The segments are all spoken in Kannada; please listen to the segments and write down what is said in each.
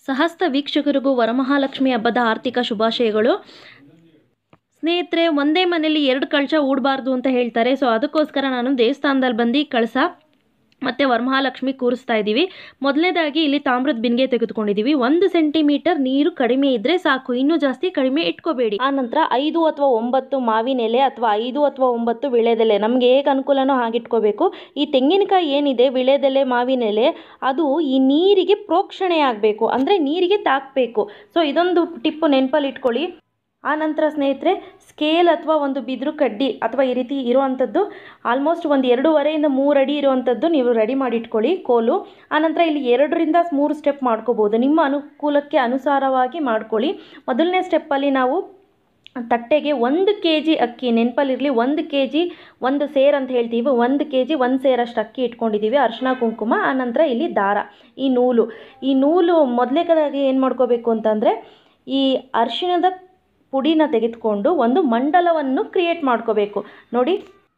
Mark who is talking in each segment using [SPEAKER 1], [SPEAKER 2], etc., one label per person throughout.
[SPEAKER 1] ಸಹಸ್ತ ವೀಕ್ಷಕರಿಗೂ ವರಮಹಾಲಕ್ಷ್ಮಿ ಹಬ್ಬದ ಆರ್ಥಿಕ ಶುಭಾಶಯಗಳು ಸ್ನೇಹಿತರೆ ಒಂದೇ ಮನೇಲಿ ಎರಡು ಕಳಶ ಹೂಡಬಾರ್ದು ಅಂತ ಹೇಳ್ತಾರೆ ಸೊ ಅದಕ್ಕೋಸ್ಕರ ನಾನು ದೇವಸ್ಥಾನದಲ್ಲಿ ಬಂದು ಕಳಸ ಮತ್ತು ವರಮಹಾಲಕ್ಷ್ಮಿ ಕೂರಿಸ್ತಾ ಇದ್ದೀವಿ ಮೊದಲನೇದಾಗಿ ಇಲ್ಲಿ ತಾಮ್ರದ ಬಿನ್ಗೆ ತೆಗೆದುಕೊಂಡಿದ್ದೀವಿ ಒಂದು ಸೆಂಟಿಮೀಟರ್ ನೀರು ಕಡಿಮೆ ಇದ್ದರೆ ಸಾಕು ಇನ್ನೂ ಜಾಸ್ತಿ ಕಡಿಮೆ ಇಟ್ಕೋಬೇಡಿ ಆ ನಂತರ ಐದು ಅಥವಾ ಒಂಬತ್ತು ಮಾವಿನ ಎಲೆ ಅಥವಾ ಐದು ಅಥವಾ ಒಂಬತ್ತು ವಿಳೆದೆಲೆ ನಮಗೆ ಹೇಗೆ ಅನುಕೂಲನೋ ಹಾಗೆ ಇಟ್ಕೋಬೇಕು ಈ ತೆಂಗಿನಕಾಯಿ ಏನಿದೆ ವಿಳೆದೆಲೆ ಮಾವಿನ ಎಲೆ ಅದು ಈ ನೀರಿಗೆ ಪ್ರೋಕ್ಷಣೆ ಆಗಬೇಕು ಅಂದರೆ ನೀರಿಗೆ ತಾಕಬೇಕು ಸೊ ಇದೊಂದು ಟಿಪ್ಪು ನೆನಪಲ್ಲಿ ಇಟ್ಕೊಳ್ಳಿ ಆ ನಂತರ ಸ್ನೇಹಿತರೆ ಸ್ಕೇಲ್ ಅಥವಾ ಒಂದು ಬಿದಿರು ಕಡ್ಡಿ ಅಥವಾ ಈ ರೀತಿ ಇರುವಂಥದ್ದು ಆಲ್ಮೋಸ್ಟ್ ಒಂದು ಎರಡೂವರೆಯಿಂದ ಮೂರು ಅಡಿ ಇರುವಂಥದ್ದು ನೀವು ರೆಡಿ ಮಾಡಿ ಇಟ್ಕೊಳ್ಳಿ ಕೋಲು ಆನಂತರ ಇಲ್ಲಿ ಎರಡರಿಂದ ಮೂರು ಸ್ಟೆಪ್ ಮಾಡ್ಕೋಬೋದು ನಿಮ್ಮ ಅನುಕೂಲಕ್ಕೆ ಅನುಸಾರವಾಗಿ ಮಾಡ್ಕೊಳ್ಳಿ ಮೊದಲನೇ ಸ್ಟೆಪ್ಪಲ್ಲಿ ನಾವು ತಟ್ಟೆಗೆ ಒಂದು ಕೆ ಜಿ ಅಕ್ಕಿ ನೆನಪಲ್ಲಿರಲಿ ಒಂದು ಕೆ ಜಿ ಒಂದು ಸೇರ್ ಅಂತ ಹೇಳ್ತೀವಿ ಒಂದು ಕೆ ಜಿ ಒಂದು ಸೇರಷ್ಟು ಅಕ್ಕಿ ಇಟ್ಕೊಂಡಿದ್ದೀವಿ ಅರಿಶಿನ ಕುಂಕುಮ ಆನಂತರ ಇಲ್ಲಿ ದಾರ ಈ ನೂಲು ಈ ನೂಲು ಮೊದಲೇದಾಗಿ ಏನು ಮಾಡ್ಕೋಬೇಕು ಅಂತಂದರೆ ಈ ಅರಿಶಿಣದ ಪುಡಿನ ತೆಗೆದುಕೊಂಡು ಒಂದು ಮಂಡಲವನ್ನು ಕ್ರಿಯೇಟ್ ಮಾಡ್ಕೋಬೇಕು ನೋಡಿ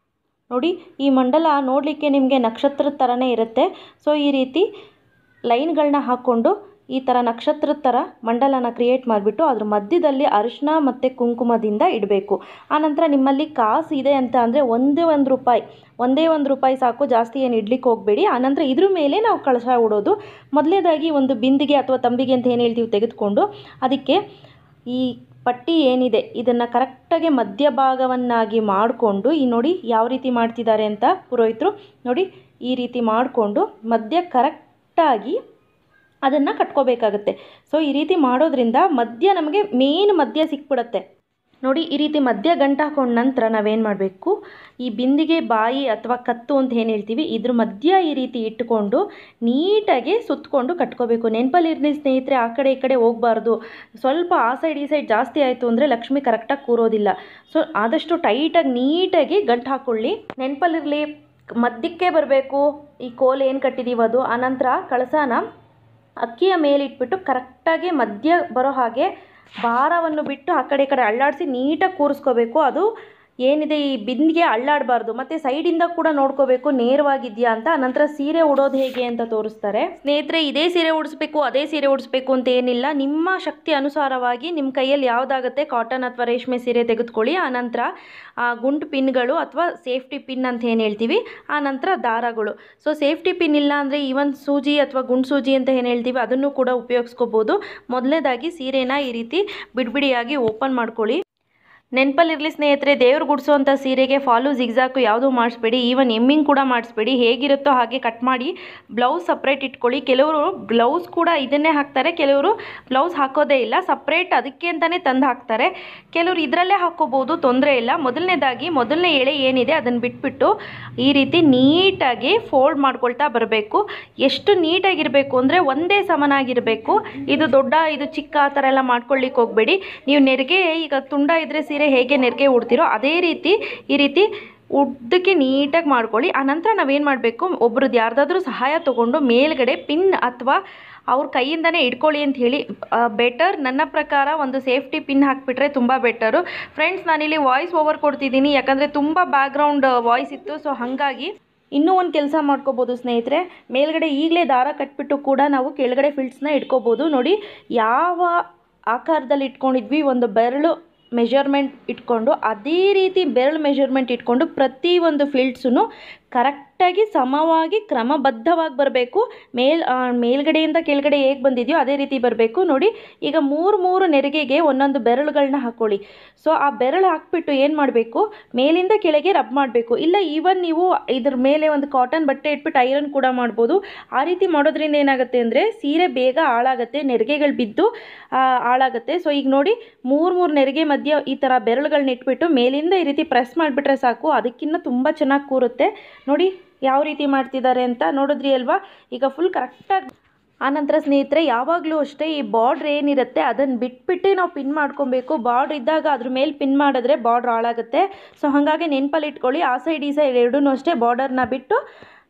[SPEAKER 1] ನೋಡಿ ಈ ಮಂಡಲ ನೋಡಲಿಕ್ಕೆ ನಿಮಗೆ ನಕ್ಷತ್ರದ ಥರನೇ ಇರುತ್ತೆ ಸೊ ಈ ರೀತಿ ಲೈನ್ಗಳನ್ನ ಹಾಕ್ಕೊಂಡು ಈ ಥರ ನಕ್ಷತ್ರದ ಥರ ಮಂಡಲನ ಕ್ರಿಯೇಟ್ ಮಾಡಿಬಿಟ್ಟು ಅದ್ರ ಮಧ್ಯದಲ್ಲಿ ಅರಿಶಿನ ಮತ್ತು ಕುಂಕುಮದಿಂದ ಇಡಬೇಕು ಆನಂತರ ನಿಮ್ಮಲ್ಲಿ ಕಾಸು ಇದೆ ಅಂತ ಅಂದರೆ ಒಂದೇ ಒಂದು ರೂಪಾಯಿ ಒಂದೇ ಒಂದು ರೂಪಾಯಿ ಸಾಕು ಜಾಸ್ತಿ ಏನು ಇಡ್ಲಿಕ್ಕೆ ಹೋಗಬೇಡಿ ಆನಂತರ ಇದ್ರ ಮೇಲೆ ನಾವು ಕಳಶ ಉಡೋದು ಮೊದಲನೇದಾಗಿ ಒಂದು ಬಿಂದಿಗೆ ಅಥವಾ ತಂಬಿಗೆ ಅಂತ ಏನು ಹೇಳ್ತೀವಿ ತೆಗೆದುಕೊಂಡು ಅದಕ್ಕೆ ಈ ಪಟ್ಟಿ ಏನಿದೆ ಇದನ್ನು ಕರೆಕ್ಟಾಗಿ ಮಧ್ಯಭಾಗವನ್ನಾಗಿ ಮಾಡಿಕೊಂಡು ಈ ನೋಡಿ ಯಾವ ರೀತಿ ಮಾಡ್ತಿದ್ದಾರೆ ಅಂತ ಪುರೋಹಿತರು ನೋಡಿ ಈ ರೀತಿ ಮಾಡಿಕೊಂಡು ಮಧ್ಯ ಕರೆಕ್ಟಾಗಿ ಅದನ್ನು ಕಟ್ಕೋಬೇಕಾಗತ್ತೆ ಸೊ ಈ ರೀತಿ ಮಾಡೋದ್ರಿಂದ ಮಧ್ಯ ನಮಗೆ ಮೇನ್ ಮಧ್ಯ ಸಿಕ್ಬಿಡತ್ತೆ ನೋಡಿ ಈ ರೀತಿ ಮಧ್ಯ ಗಂಟು ಹಾಕೊಂಡ ನಂತರ ನಾವೇನು ಮಾಡಬೇಕು ಈ ಬಿಂದಿಗೆ ಬಾಯಿ ಅಥವಾ ಕತ್ತು ಅಂತ ಏನು ಹೇಳ್ತೀವಿ ಇದ್ರ ಮಧ್ಯ ಈ ರೀತಿ ಇಟ್ಕೊಂಡು ನೀಟಾಗಿ ಸುತ್ತಕೊಂಡು ಕಟ್ಕೋಬೇಕು ನೆನಪಲ್ಲಿರಲಿ ಸ್ನೇಹಿತರೆ ಆ ಕಡೆ ಈ ಕಡೆ ಹೋಗಬಾರ್ದು ಸ್ವಲ್ಪ ಆ ಸೈಡ್ ಈ ಸೈಡ್ ಜಾಸ್ತಿ ಆಯಿತು ಅಂದರೆ ಲಕ್ಷ್ಮಿ ಕರೆಕ್ಟಾಗಿ ಕೂರೋದಿಲ್ಲ ಸೊ ಆದಷ್ಟು ಟೈಟಾಗಿ ನೀಟಾಗಿ ಗಂಟು ಹಾಕ್ಕೊಳ್ಳಿ ನೆನಪಲ್ಲಿರಲಿ ಮಧ್ಯಕ್ಕೆ ಬರಬೇಕು ಈ ಕೋಲ್ ಏನು ಕಟ್ಟಿದ್ದೀವಿ ಅದು ಆನಂತರ ಕಳಸನ ಅಕ್ಕಿಯ ಮೇಲಿಟ್ಬಿಟ್ಟು ಕರೆಕ್ಟಾಗಿ ಮಧ್ಯ ಬರೋ ಹಾಗೆ ಭಾರವನ್ನು ಬಿಟ್ಟು ಆ ಕಡೆ ಈ ಕಡೆ ಅಳ್ಳಾಡಿಸಿ ನೀಟಾಗಿ ಕೂರಿಸ್ಕೋಬೇಕು ಅದು ಏನಿದೆ ಈ ಬಿಂದಿಗೆ ಅಳ್ಳಾಡಬಾರ್ದು ಮತ್ತು ಸೈಡಿಂದ ಕೂಡ ನೋಡ್ಕೋಬೇಕು ನೇರವಾಗಿದೆಯಾ ಅಂತ ನಂತರ ಸೀರೆ ಉಡೋದು ಹೇಗೆ ಅಂತ ತೋರಿಸ್ತಾರೆ ಸ್ನೇಹಿತರೆ ಇದೇ ಸೀರೆ ಉಡಿಸ್ಬೇಕು ಅದೇ ಸೀರೆ ಉಡಿಸ್ಬೇಕು ಅಂತ ಏನಿಲ್ಲ ನಿಮ್ಮ ಶಕ್ತಿ ಅನುಸಾರವಾಗಿ ನಿಮ್ಮ ಕೈಯಲ್ಲಿ ಯಾವುದಾಗುತ್ತೆ ಕಾಟನ್ ಅಥವಾ ರೇಷ್ಮೆ ಸೀರೆ ತೆಗೆದುಕೊಳ್ಳಿ ಆನಂತರ ಗುಂಟು ಪಿನ್ಗಳು ಅಥವಾ ಸೇಫ್ಟಿ ಪಿನ್ ಅಂತ ಏನು ಹೇಳ್ತೀವಿ ಆನಂತರ ದಾರಗಳು ಸೊ ಸೇಫ್ಟಿ ಪಿನ್ ಇಲ್ಲ ಅಂದರೆ ಈವನ್ ಸೂಜಿ ಅಥವಾ ಗುಂಡು ಸೂಜಿ ಅಂತ ಏನು ಹೇಳ್ತೀವಿ ಅದನ್ನು ಕೂಡ ಉಪಯೋಗಿಸ್ಕೋಬೋದು ಮೊದಲನೇದಾಗಿ ಸೀರೆನ ಈ ರೀತಿ ಬಿಡಿಬಿಡಿಯಾಗಿ ಓಪನ್ ಮಾಡ್ಕೊಳ್ಳಿ ನೆನಪಲ್ಲಿರಲಿ ಸ್ನೇಹಿತರೆ ದೇವ್ರು ಗುಡಿಸೋವಂಥ ಸೀರೆಗೆ ಫಾಲು ಜಿಗ್ಜಾಕು ಯಾವುದೂ ಮಾಡಿಸ್ಬೇಡಿ ಈವನ್ ಎಮ್ಮಿಂಗ್ ಕೂಡ ಮಾಡಿಸ್ಬೇಡಿ ಹೇಗಿರುತ್ತೋ ಹಾಗೆ ಕಟ್ ಮಾಡಿ ಬ್ಲೌಸ್ ಸಪ್ರೇಟ್ ಇಟ್ಕೊಳ್ಳಿ ಕೆಲವರು ಬ್ಲೌಸ್ ಕೂಡ ಇದನ್ನೇ ಹಾಕ್ತಾರೆ ಕೆಲವರು ಬ್ಲೌಸ್ ಹಾಕೋದೇ ಇಲ್ಲ ಸಪ್ರೇಟ್ ಅದಕ್ಕೆ ಅಂತಲೇ ತಂದು ಹಾಕ್ತಾರೆ ಕೆಲವರು ಇದರಲ್ಲೇ ಹಾಕ್ಕೋಬೋದು ತೊಂದರೆ ಇಲ್ಲ ಮೊದಲನೇದಾಗಿ ಮೊದಲನೇ ಎಳೆ ಏನಿದೆ ಅದನ್ನು ಬಿಟ್ಬಿಟ್ಟು ಈ ರೀತಿ ನೀಟಾಗಿ ಫೋಲ್ಡ್ ಮಾಡ್ಕೊಳ್ತಾ ಬರಬೇಕು ಎಷ್ಟು ನೀಟಾಗಿರಬೇಕು ಅಂದರೆ ಒಂದೇ ಸಮನಾಗಿರಬೇಕು ಇದು ದೊಡ್ಡ ಇದು ಚಿಕ್ಕ ಆ ಥರ ಎಲ್ಲ ಮಾಡ್ಕೊಳ್ಳಿಕ್ಕೆ ಹೋಗಬೇಡಿ ನೀವು ನೆರಿಗೆ ಈಗ ತುಂಡ ಇದ್ದರೆ ಸೀರೆ ಹೇಗೆ ನೆರಿಗೆ ಉಡ್ತೀರೋ ಅದೇ ರೀತಿ ಈ ರೀತಿ ಉದ್ದಕ್ಕೆ ನೀಟಾಗಿ ಮಾಡ್ಕೊಳ್ಳಿ ಆನಂತರ ನಾವೇನು ಮಾಡಬೇಕು ಒಬ್ರದ್ದು ಯಾರ್ದಾದ್ರೂ ಸಹಾಯ ತೊಗೊಂಡು ಮೇಲ್ಗಡೆ ಪಿನ್ ಅಥವಾ ಅವ್ರ ಕೈಯಿಂದನೇ ಇಟ್ಕೊಳ್ಳಿ ಅಂತ ಹೇಳಿ ಬೆಟರ್ ನನ್ನ ಪ್ರಕಾರ ಒಂದು ಸೇಫ್ಟಿ ಪಿನ್ ಹಾಕಿಬಿಟ್ರೆ ತುಂಬ ಬೆಟರು ಫ್ರೆಂಡ್ಸ್ ನಾನಿಲ್ಲಿ ವಾಯ್ಸ್ ಓವರ್ ಕೊಡ್ತಿದ್ದೀನಿ ಯಾಕಂದರೆ ತುಂಬ ಬ್ಯಾಕ್ಗ್ರೌಂಡ್ ವಾಯ್ಸ್ ಇತ್ತು ಸೊ ಹಾಗಾಗಿ ಇನ್ನೂ ಒಂದು ಕೆಲಸ ಮಾಡ್ಕೋಬೋದು ಸ್ನೇಹಿತರೆ ಮೇಲ್ಗಡೆ ಈಗಲೇ ದಾರ ಕಟ್ಬಿಟ್ಟು ಕೂಡ ನಾವು ಕೆಳಗಡೆ ಫಿಲ್ಟ್ಸ್ನ ಇಟ್ಕೋಬೋದು ನೋಡಿ ಯಾವ ಆಕಾರದಲ್ಲಿ ಇಟ್ಕೊಂಡಿದ್ವಿ ಒಂದು ಬೆರಳು ಮೆಷರ್ಮೆಂಟ್ ಇಟ್ಕೊಂಡು ಅದೇ ರೀತಿ ಬೆರಳು ಮೆಷರ್ಮೆಂಟ್ ಇಟ್ಕೊಂಡು ಪ್ರತಿ ಒಂದು ಫೀಲ್ಡ್ಸೂ ಕರೆಕ್ಟಾಗಿ ಸಮವಾಗಿ ಕ್ರಮಬದ್ಧವಾಗಿ ಬರಬೇಕು ಮೇಲ್ ಮೇಲ್ಗಡೆಯಿಂದ ಕೆಳಗಡೆ ಹೇಗೆ ಬಂದಿದೆಯೋ ಅದೇ ರೀತಿ ಬರಬೇಕು ನೋಡಿ ಈಗ ಮೂರು ಮೂರು ನೆರಿಗೆಗೆ ಒಂದೊಂದು ಬೆರಳುಗಳನ್ನ ಹಾಕ್ಕೊಳ್ಳಿ ಸೊ ಆ ಬೆರಳು ಹಾಕ್ಬಿಟ್ಟು ಏನು ಮಾಡಬೇಕು ಮೇಲಿಂದ ಕೆಳಗೆ ರಬ್ ಮಾಡಬೇಕು ಇಲ್ಲ ಈವನ್ ನೀವು ಇದ್ರ ಮೇಲೆ ಒಂದು ಕಾಟನ್ ಬಟ್ಟೆ ಇಟ್ಬಿಟ್ಟು ಐರನ್ ಕೂಡ ಮಾಡ್ಬೋದು ಆ ರೀತಿ ಮಾಡೋದ್ರಿಂದ ಏನಾಗುತ್ತೆ ಅಂದರೆ ಸೀರೆ ಬೇಗ ಹಾಳಾಗುತ್ತೆ ನೆರಿಗೆಗಳು ಬಿದ್ದು ಹಾಳಾಗುತ್ತೆ ಸೊ ಈಗ ನೋಡಿ ಮೂರು ಮೂರು ನೆರಿಗೆ ಮಧ್ಯೆ ಈ ಥರ ಬೆರಳುಗಳನ್ನ ಇಟ್ಬಿಟ್ಟು ಮೇಲಿಂದ ಈ ರೀತಿ ಪ್ರೆಸ್ ಮಾಡಿಬಿಟ್ರೆ ಸಾಕು ಅದಕ್ಕಿಂತ ತುಂಬ ಚೆನ್ನಾಗಿ ಕೂರುತ್ತೆ ನೋಡಿ ಯಾವ ರೀತಿ ಮಾಡ್ತಿದ್ದಾರೆ ಅಂತ ನೋಡಿದ್ರಿ ಅಲ್ವಾ ಈಗ ಫುಲ್ ಕರೆಕ್ಟಾಗಿ ಆನಂತರ ಸ್ನೇಹಿತರೆ ಯಾವಾಗಲೂ ಅಷ್ಟೇ ಈ ಬಾರ್ಡ್ರ್ ಏನಿರುತ್ತೆ ಅದನ್ನು ಬಿಟ್ಬಿಟ್ಟೇ ನಾವು ಪಿನ್ ಮಾಡ್ಕೊಬೇಕು ಬಾರ್ಡ್ರ್ ಇದ್ದಾಗ ಅದ್ರ ಮೇಲೆ ಪಿನ್ ಮಾಡಿದ್ರೆ ಬಾರ್ಡ್ರ್ ಹಾಳಾಗುತ್ತೆ ಸೊ ಹಾಗಾಗಿ ನೆನಪಲ್ಲಿ ಇಟ್ಕೊಳ್ಳಿ ಆ ಸೈಡ್ ಈ ಸೈಡ್ ಎರಡೂ ಅಷ್ಟೇ ಬಾರ್ಡರ್ನ ಬಿಟ್ಟು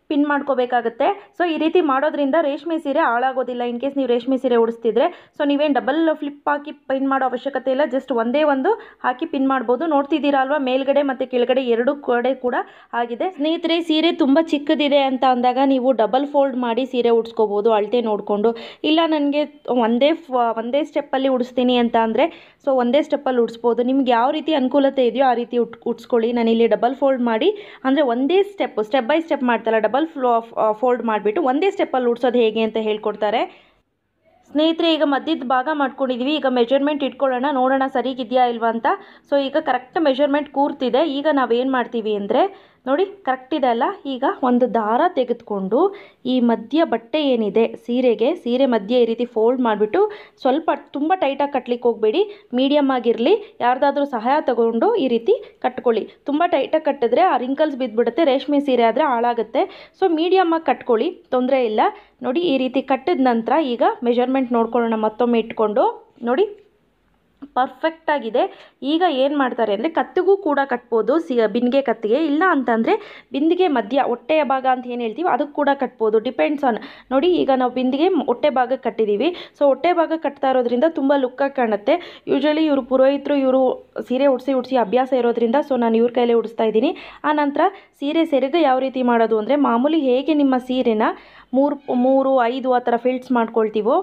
[SPEAKER 1] ಪಿನ್ ಮಾಡ್ಕೋಬೇಕಾಗುತ್ತೆ ಸೊ ಈ ರೀತಿ ಮಾಡೋದ್ರಿಂದ ರೇಷ್ಮೆ ಸೀರೆ ಹಾಳಾಗೋದಿಲ್ಲ ಇನ್ ಕೇಸ್ ನೀವು ರೇಷ್ಮೆ ಸೀರೆ ಉಡಿಸ್ತಿದ್ರೆ ಸೊ ನೀವೇನು ಡಬಲ್ ಫ್ಲಿಪ್ ಹಾಕಿ ಪಿನ್ ಮಾಡೋ ಅವಶ್ಯಕತೆ ಇಲ್ಲ ಜಸ್ಟ್ ಒಂದೇ ಒಂದು ಹಾಕಿ ಪಿನ್ ಮಾಡ್ಬೋದು ನೋಡ್ತಿದ್ದೀರಾ ಅಲ್ವಾ ಮೇಲ್ಗಡೆ ಮತ್ತು ಕೆಳಗಡೆ ಎರಡು ಕಡೆ ಕೂಡ ಆಗಿದೆ ಸ್ನೇಹಿತರೆ ಸೀರೆ ತುಂಬ ಚಿಕ್ಕದಿದೆ ಅಂತ ಅಂದಾಗ ನೀವು ಡಬಲ್ ಫೋಲ್ಡ್ ಮಾಡಿ ಸೀರೆ ಉಡ್ಸ್ಕೋಬೋದು ಅಳತೆ ನೋಡಿಕೊಂಡು ಇಲ್ಲ ನನಗೆ ಒಂದೇ ಫ ಒಂದೇ ಸ್ಟೆಪ್ಪಲ್ಲಿ ಉಡಿಸ್ತೀನಿ ಅಂತ ಅಂದರೆ ಸೊ ಒಂದೇ ಸ್ಟೆಪ್ಪಲ್ಲಿ ಉಡಿಸ್ಬೋದು ನಿಮ್ಗೆ ಯಾವ ರೀತಿ ಅನುಕೂಲತೆ ಇದೆಯೋ ಆ ರೀತಿ ಉಟ್ ಉಡ್ಸ್ಕೊಳ್ಳಿ ನಾನಿಲ್ಲಿ ಡಬಲ್ ಫೋಲ್ಡ್ ಮಾಡಿ ಅಂದರೆ ಒಂದೇ ಸ್ಟೆಪ್ ಸ್ಟೆಪ್ ಬೈ ಸ್ಟೆಪ್ ಮಾಡ್ತಲ್ಲ ಡಬಲ್ ಫ್ಲೋ ಫೋಲ್ಡ್ ಮಾಡಿಬಿಟ್ಟು ಒಂದೇ ಸ್ಟೆಪ್ಪಲ್ಲಿ ಉಡ್ಸೋದು ಹೇಗೆ ಅಂತ ಹೇಳ್ಕೊಡ್ತಾರೆ ಸ್ನೇಹಿತರೆ ಈಗ ಮಧ್ಯದ ಭಾಗ ಮಾಡ್ಕೊಂಡಿದ್ದೀವಿ ಈಗ ಮೆಜರ್ಮೆಂಟ್ ಇಟ್ಕೊಳ್ಳೋಣ ನೋಡೋಣ ಸರಿಗಿದೆಯಾ ಇಲ್ವಾ ಅಂತ ಸೊ ಈಗ ಕರೆಕ್ಟ್ ಮೆಜರ್ಮೆಂಟ್ ಕೂರ್ತಿದೆ ಈಗ ನಾವೇನು ಮಾಡ್ತೀವಿ ಅಂದರೆ ನೋಡಿ ಕರೆಕ್ಟ್ ಇದೆ ಅಲ್ಲ ಈಗ ಒಂದು ದಾರ ತೆಗೆದುಕೊಂಡು ಈ ಮಧ್ಯ ಬಟ್ಟೆ ಏನಿದೆ ಸೀರೆಗೆ ಸೀರೆ ಮಧ್ಯೆ ಈ ರೀತಿ ಫೋಲ್ಡ್ ಮಾಡಿಬಿಟ್ಟು ಸ್ವಲ್ಪ ತುಂಬ ಟೈಟಾಗಿ ಕಟ್ಲಿಕ್ಕೆ ಹೋಗಬೇಡಿ ಮೀಡಿಯಮ್ ಆಗಿರಲಿ ಯಾರ್ದಾದ್ರೂ ಸಹಾಯ ತಗೊಂಡು ಈ ರೀತಿ ಕಟ್ಕೊಳ್ಳಿ ತುಂಬ ಟೈಟಾಗಿ ಕಟ್ಟಿದ್ರೆ ಆ ರಿಂಕಲ್ಸ್ ಬಿದ್ದುಬಿಡುತ್ತೆ ರೇಷ್ಮೆ ಸೀರೆ ಆದರೆ ಹಾಳಾಗುತ್ತೆ ಸೊ ಮೀಡಿಯಮ್ಮಾಗಿ ಕಟ್ಕೊಳ್ಳಿ ತೊಂದರೆ ಇಲ್ಲ ನೋಡಿ ಈ ರೀತಿ ಕಟ್ಟಿದ ನಂತರ ಈಗ ಮೆಜರ್ಮೆಂಟ್ ನೋಡ್ಕೊಳ್ಳೋಣ ಮತ್ತೊಮ್ಮೆ ಇಟ್ಕೊಂಡು ನೋಡಿ ಪರ್ಫೆಕ್ಟಾಗಿದೆ ಈಗ ಏನು ಮಾಡ್ತಾರೆ ಅಂದರೆ ಕತ್ತಿಗೂ ಕೂಡ ಕಟ್ಬೋದು ಸಿ ಬಿಂದಿಗೆ ಕತ್ತಿಗೆ ಇಲ್ಲ ಅಂತಂದರೆ ಬಿಂದಿಗೆ ಮಧ್ಯ ಹೊಟ್ಟೆಯ ಭಾಗ ಅಂತ ಏನು ಹೇಳ್ತೀವಿ ಅದಕ್ಕೆ ಕೂಡ ಕಟ್ಬೋದು ಡಿಪೆಂಡ್ಸ್ ಆನ್ ನೋಡಿ ಈಗ ನಾವು ಬಿಂದಿಗೆ ಹೊಟ್ಟೆ ಭಾಗಕ್ಕೆ ಕಟ್ಟಿದ್ದೀವಿ ಸೊ ಹೊಟ್ಟೆ ಭಾಗ ಕಟ್ತಾ ಇರೋದ್ರಿಂದ ತುಂಬ ಲುಕ್ಕಾಗಿ ಕಾಣುತ್ತೆ ಯೂಶ್ವಲಿ ಇವರು ಪುರೋಹಿತರು ಇವರು ಸೀರೆ ಉಡಿಸಿ ಉಡಿಸಿ ಅಭ್ಯಾಸ ಇರೋದ್ರಿಂದ ಸೊ ನಾನು ಇವ್ರ ಕೈಲೇ ಉಡಿಸ್ತಾ ಇದ್ದೀನಿ ಆ ನಂತರ ಸೀರೆ ಸೆರಗು ಯಾವ ರೀತಿ ಮಾಡೋದು ಅಂದರೆ ಮಾಮೂಲಿ ಹೇಗೆ ನಿಮ್ಮ ಸೀರೆನ ಮೂರು ಮೂರು ಐದು ಆ ಥರ ಫಿಲ್ಟ್ಸ್ ಮಾಡ್ಕೊಳ್ತೀವೋ